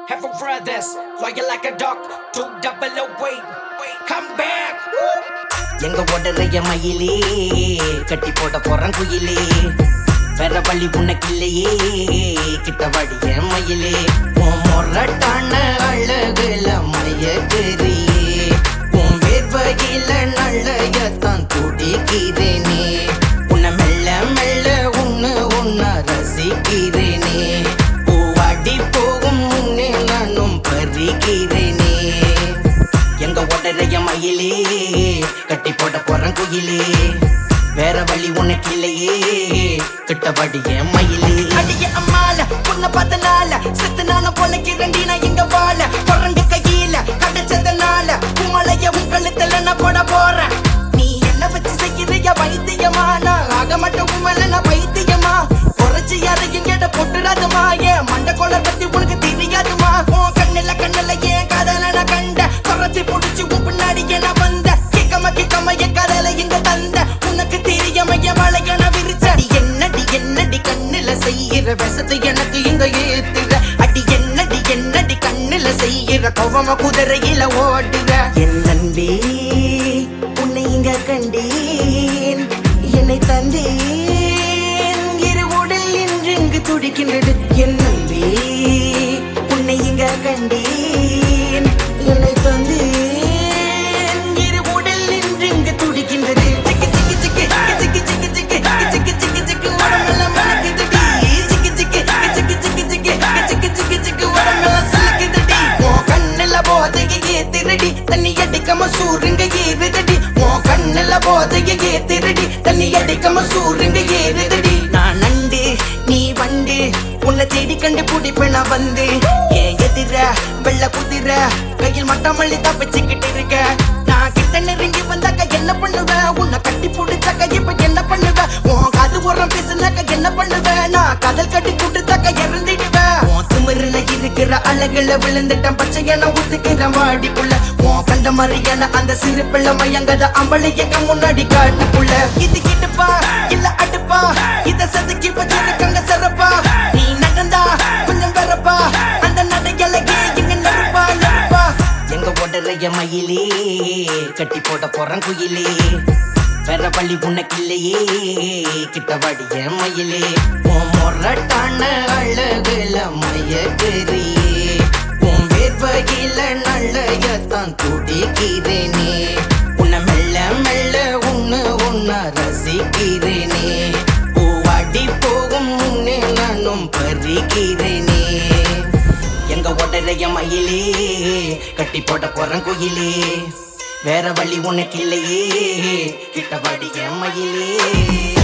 Have a brothers, loyal like a dog, two double away. Come back. எங்க உடறைய மயிலே கட்டி போட போறேன் குயிலே வேற வழி உனக்கில்லையே கிட்ட வடிய மயிலே உன் மொரட்டான அழகுல மயக்குறியே உன் வேர்வையில நல்லையத்தான் துடிக்கிறேனே உன்னை மெல்ல மெல்ல உன்னு உன்ன ரசிக்கிறேனே பூவாடி போகும் முன்னே நானும் பறிக்கிறேனே எங்க உடறைய மயிலே கட்டி போட போறேன் குயிலே வேற வழி உனக்கு இல்லையே கிட்டபடி என் மயிலே அடிய அம்மால உன்னை பார்த்தனால செத்து நானும் பொழைக்கிறேன்டி நான் இங்க வாழ குரங்கு கையில கிடைச்சதுனால உமலைய உன் கழுத்துல நான் போட போறேன் நீ என்ன வச்சு செய்யறிய வைத்தியமா நான் ஆக மாட்டேன் உமல நான் பைத்தியமா குறைச்சி யாரையும் கேட்ட பொட்டுறாதுமா ஏன் மண்ட கொலை பத்தி உனக்கு தெரியாதுமா உன் கண்ணுல கண்ணுல ஏன் காதல நான் கண்ட குறைச்சி புடிச்சு உன் பின்னாடி நான் வந்த கிக்கம கிக்கம என் காதல இங்க தந்த உனக்கு தெரியாம என் வளைய நான் விரிச்சடி என்னடி என்னடி கண்ணுல செய்யற விஷத்தை எனக்கு இங்க ஏத்துற அடி என்னடி என்னடி கண்ணுல செய்யற கோவம குதிரையில ஓடுற என் நன்பே உன்னை இங்க கண்டேன் என்னை தந்தேன் இரு உடல் என்று இங்கு துடிக்கின்றது என் நன்பே உன்னை இங்க கண்டேன் என்னை தந்தேன் இரு உடல் என்று இங்கு துடிக்கின்றது சிக்கி சிக்கி சிக்கி சிக்கி சிக்கி சிக்கி சிக்கி சிக்கி சிக்கி உடம்பெல்லாம் மணக்குதுடி சிக்கி சிக்கி சிக்கி சிக்கி சிக்கி சிக்கி சிக்கி சிக்கி உடம்பெல்லாம் சிலுக்குதுடி உன் கண்ணுல போதைய ஏத்திரடி தண்ணி அடிக்காம சூருங்க ஏறுதடி உன் கண்ணுல போதைய ஏத்திரடி தண்ணி அடிக்காம சூருங்க ஏறுதடி நான் நண்டு நீ வண்டு உன்னை தேடி கண்டு பிடிப்பேன் நான் வந்து ஏன் எதிர வெள்ள குதிர கையில் மட்டமல்லி தப்பிச்சுக்கிட்டு இருக்க நான் கிட்ட நெருங்கி வந்தாக்க என்ன பண்ணுவ உன்னை கட்டி பிடிச்சாக்க இப்ப என்ன பண்ணுவ உன் காது உரம் பேசுனாக்க என்ன பண்ணுவ நான் கதல் கட்டி கொடுத்தாக்க இறந்துடுவேன் உன் திமிருல இருக்கிற அழகுல விழுந்துட்டேன் பச்சையான ஊத்துக்கிற மாடிக்குள்ள உன் கண்ட மாதிரியான அந்த சிறு பிள்ளை மயங்கத அம்பளை எங்க முன்னாடி காட்டுக்குள்ள இது கிட்டுப்பா இல்ல அடுப்பா இத செதுக்கி வச்சிருக்கங்க சிறப்பா நீ நடந்தா கொஞ்சம் வெறப்பா அந்த நடையழகே இங்க நெருப்பா நெருப்பா எங்க உடறைய மயிலே கட்டி போட போறேன் குயிலே வேற வழி உனக்கு இல்லையே கிட்ட வடிய மயிலே உன் மொரட்டான அழகுல மயக்குறியே உன் வேர்வையில நல்லையத்தான் துடிக்கிறேனே உன்னை மெல்ல மெல்ல உன்னு உன்ன ரசிக்கிறேனே பூவாடி போகும் முன்னே நானும் பறிக்கிறேனே எங்க உடறைய மயிலே கட்டி போட போறேன் குயிலே வேற வழி உனக்கு இல்லையே கிட்ட வடிய மயிலே